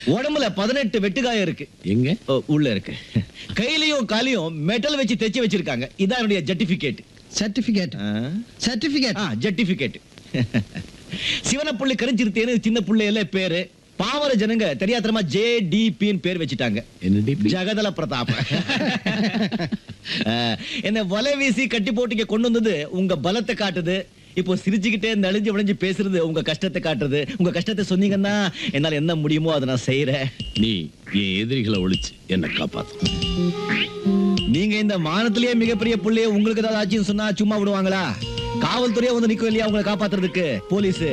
உடம்புல பதினெட்டு வெட்டுகாயம் இருக்கு எங்க ஓ, உள்ள இருக்கு கையிலயும் காலையும் மெட்டல் வச்சு தைச்சு வச்சிருக்காங்க இதான் என்னுடைய ஜெட்டிபிகேட் சர்டிபிகேட் சர்டிபிகேட் ஆ ஜெட்டிபிகேட் சிவனப்புள்ளி கரிஞ்சிருத்தேன்னு சின்ன புள்ளையில பேரு பாவர ஜனங்க தெரியாதரமா ஜே டி பின்னு பேர் வச்சுட்டாங்க என்னடி ஜகதல பிரதாப் அஹ், என்ன வலை வீசி கட்டி போட்டு இங்க கொண்டு வந்தது உங்க பலத்தை காட்டுது இப்போ சிரிச்சுக்கிட்டே நெளிஞ்சு விளைஞ்சு பேசுறது உங்க கஷ்டத்தை காட்டுறது உங்க கஷ்டத்தை சொன்னீங்கன்னா என்னால என்ன முடியுமோ அதை நான் செய்யறேன் நீ என் எதிரிகளை ஒழிச்சு என்ன காப்பாத்து நீங்க இந்த மானத்திலேயே மிகப்பெரிய புள்ளைய உங்களுக்கு ஏதாவது ஆச்சுன்னு சொன்னா சும்மா விடுவாங்களா காவல்துறையே வந்து நிக்கும் இல்லையா உங்களை காப்பாத்துறதுக்கு போலீஸ்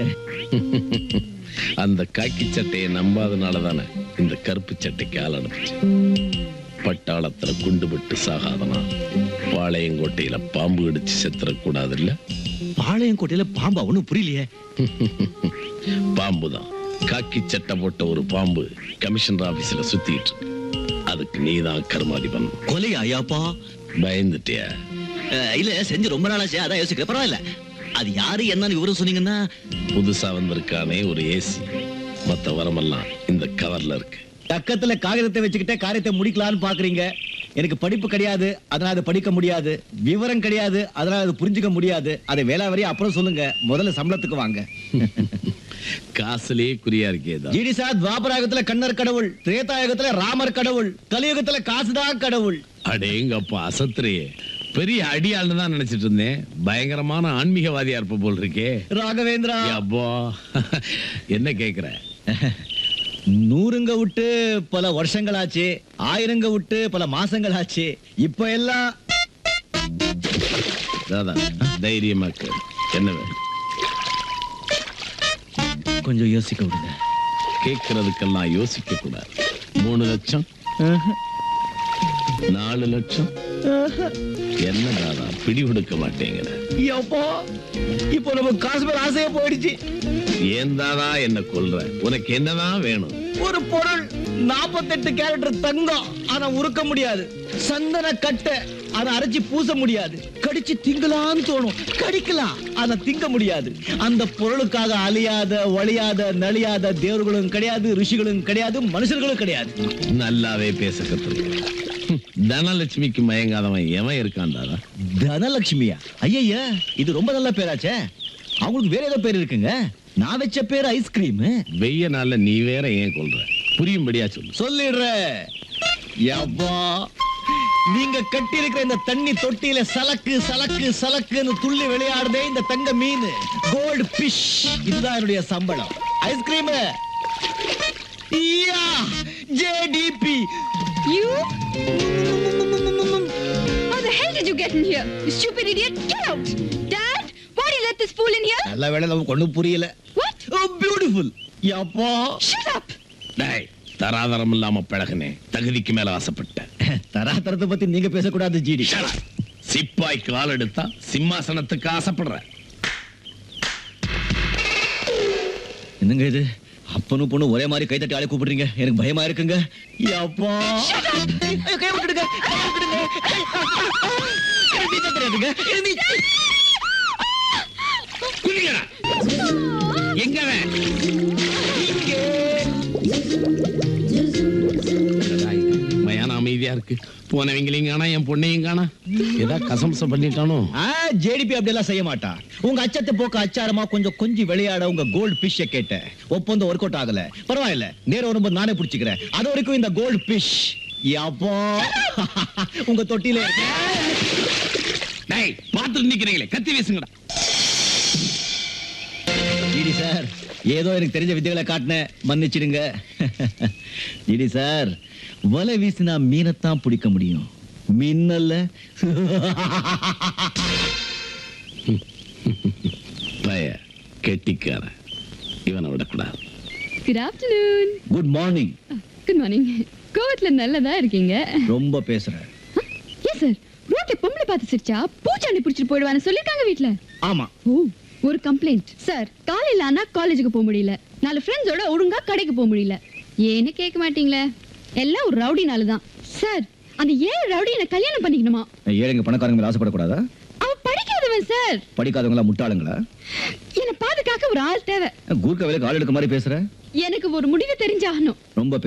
அந்த காக்கி சட்டையை நம்பாதனால தானே இந்த கருப்பு சட்டைக்கு ஆள் அனுப்பிச்சு பட்டாளத்துல குண்டு விட்டு சாகாதனா பாளையங்கோட்டையில பாம்பு கடிச்சு செத்துறக்கூடாது இல்ல பாளையங்கோட்டையில பாம்பா ஒண்ணும் புரியலையே பாம்பு தான் காக்கி சட்டை போட்ட ஒரு பாம்பு கமிஷனர் ஆபீஸ்ல சுத்திட்டு இருக்கு அதுக்கு நீதான் கர்மாதிபன் கொலையா ஐயாப்பா பயந்துட்டியா அஹ், இல்ல செஞ்சு ரொம்ப நாளாச்சு அதான் யோசிக்கிறேன் பரவாயில்ல அது யாரு என்னன்னு விவரம் சொன்னீங்கன்னா புதுசா வந்திருக்கானே ஒரு ஏசி மத்த வரமெல்லாம் இந்த கவர்ல இருக்கு பக்கத்துல காகிதத்தை வச்சுக்கிட்டே காரியத்தை முடிக்கலாம்னு பாக்குறீங்க எனக்கு படிப்பு கிடையாது அதனால அதை படிக்க முடியாது விவரம் கிடையாது அதனால அதை புரிஞ்சுக்க முடியாது அதை வேளாவரி அப்புறம் சொல்லுங்க முதல்ல சம்பளத்துக்கு வாங்க காசுலயே குறியா இருக்கேதா ஜிடிசா துவாபராகத்துல கண்ணர் கடவுள் திரேதாயுகத்துல ராமர் கடவுள் கலியுகத்துல காசுதான் கடவுள் அடேங்கப்பா அசத்துறையே பெரிய அடியாள்னு தான் நினைச்சிட்டு இருந்தேன் பயங்கரமான ஆன்மீகவாதியா இருப்ப போல் இருக்கே ராகவேந்திரா அப்போ என்ன கேக்குற நூறுங்க விட்டு பல வருஷங்களாச்சு ஆயிரங்க விட்டு பல மாசங்கள் ஆச்சு இப்ப எல்லாம் தாதா தைரியமா கேளு என்ன வேணும் கொஞ்சம் யோசிக்க விடுங்க கேட்கறதுக்கெல்லாம் யோசிக்க கூடாது மூணு லட்சம் நாலு லட்சம் என்ன தாதா பிடி கொடுக்க மாட்டேங்கிற எப்போ இப்போ நம்ம காசு மேல ஆசையா போயிடுச்சு ஏன் தாதா என்ன கொல்ற உனக்கு என்னதான் வேணும் ஒரு பொருள் 48 கேரக்டர் தங்கம் ஆனா உருக்க முடியாது சந்தன கட்டை ஆனா அரைச்சு பூச முடியாது கடிச்சு திங்கலான்னு தோணும் கடிக்கலாம் ஆனா திங்க முடியாது அந்த பொருளுக்காக அழியாத ஒழியாத நலியாத தேவர்களும் கிடையாது ரிஷிகளும் கிடையாது மனுஷர்களும் கிடையாது நல்லாவே பேச கத்துருக்க தனலட்சுமிக்கு மயங்காதவன் எவன் இருக்கான் தாதா தனலட்சுமியா ஐயா இது ரொம்ப நல்ல பேராச்சே அவங்களுக்கு வேற ஏதோ பேர் இருக்குங்க நான் வச்ச பேர் ஐஸ்கிரீம் வெய்ய நாள்ல நீ வேற ஏன் கொல்ற புரியும்படியா சொல்லு சொல்லிடுறேன் யப்பா நீங்க கட்டி இருக்கிற இந்த தண்ணி தொட்டியில சலக்கு சலக்கு சலக்குன்னு துள்ளி விளையாடுதே இந்த தங்க மீன் கோல்டு பிஷ் இதுதான் என்னுடைய சம்பளம் ice cream JDP You? How the hell did you get in here? You stupid idiot! Get out! Dad, why did you let this fool in here? நல்ல வேளை நமக்கு ஒண்ணும் புரியல What? பியூட்டிஃபுல் யப்பா Shut up! டேய் தராதரம் இல்லாம பழகுனே தகுதிக்கு மேல ஆசைப்பட்டேன் தராதரத்தை பத்தி நீங்க பேசக்கூடாது ஜிடி சிப்பாய் கால் எடுத்தா சிம்மாசனத்துக்கு ஆசைப்படுற என்னங்க இது அப்பனும் பொண்ணு ஒரே மாதிரி கைத்தட்டி ஆளை கூப்பிடுறீங்க எனக்கு பயமா இருக்குங்க யப்பா ஐயோ, கை விட்டுடுங்க கை விட்டுடுங்க கை- எனக்கு நீச்சல் தெரியாதுங்க எனக்கு நீச்சல் குதிக்கடா. எங்க அவன்? என்னடா இது? மயான அமைதியா இருக்கு போனவங்களையும் காணா என் பொண்ணையும் காணா ஏதா கசம்சம் பண்ணிட்டானோ ஆ, ஜேடிபி அப்படியெல்லாம் செய்ய மாட்டா உங்க அச்சத்தை போக்க அச்சாரமா கொஞ்சம் கொஞ்சம் விளையாட உங்க கோல்டு பிஷ் கேட்டேன் ஒப்பந்தம் ஒர்க் அவுட் ஆகல பரவாயில்ல நேரம் வரும்போது நானே பிடிச்சிக்கிறேன் அது வரைக்கும் இந்த கோல்டு பிஷ் அப்போ உங்க தொட்டில இருக்கு. டேய் பார்த்துட்டு நிக்கிறீங்களே கத்தி வீசுங்கடா ஜிடி சார் ஏதோ எனக்கு தெரிஞ்ச வித்தைகளை காட்டினேன் மன்னிச்சிடுங்க ஜிடி சார் வலை வீசினா மீனைத்தான் பிடிக்க முடியும் மின்னல்ல பய கெட்டிக்காரன் இவனை விடக்கூடாது Good afternoon. Good morning Good morning. கோவத்துல நல்லதா இருக்கீங்க ரொம்ப பேசுறேன் ஏன் சார் ரோட்ல பொம்பளை பார்த்து சிரிச்சா பூச்சாண்டி பிடிச்சிட்டு போயிடுவான்னு சொல்லிருக்காங்க வீட்ல ஆமா ஓ ஒரு கம்ப்ளைண்ட் சார் காலையில ஆனா காலேஜுக்கு போக முடியல நாலு ஃப்ரெண்ட்ஸோட ஒழுங்கா கடைக்கு போக முடியல ஏன்னு கேட்க மாட்டீங்களே எல்லாம் ஒரு ரவுடினால தான் சார் அந்த ஏழு ரவுடி என்ன கல்யாணம் பண்ணிக்கணுமா ஏழைங்க பணக்காரங்க மேல ஆசைப்படக்கூடாதா அவ படிக்காதவன் சார் படிக்காதவங்களா முட்டாளுங்களா என்ன பாதுகாக்க ஒரு ஆள் தேவை கூர்க்க வேலைக்கு ஆள் எடுக்க மாதிரி பேசுற எனக்கு ஒரு முடிவு தெரிஞ்சாகணும் ரொம்ப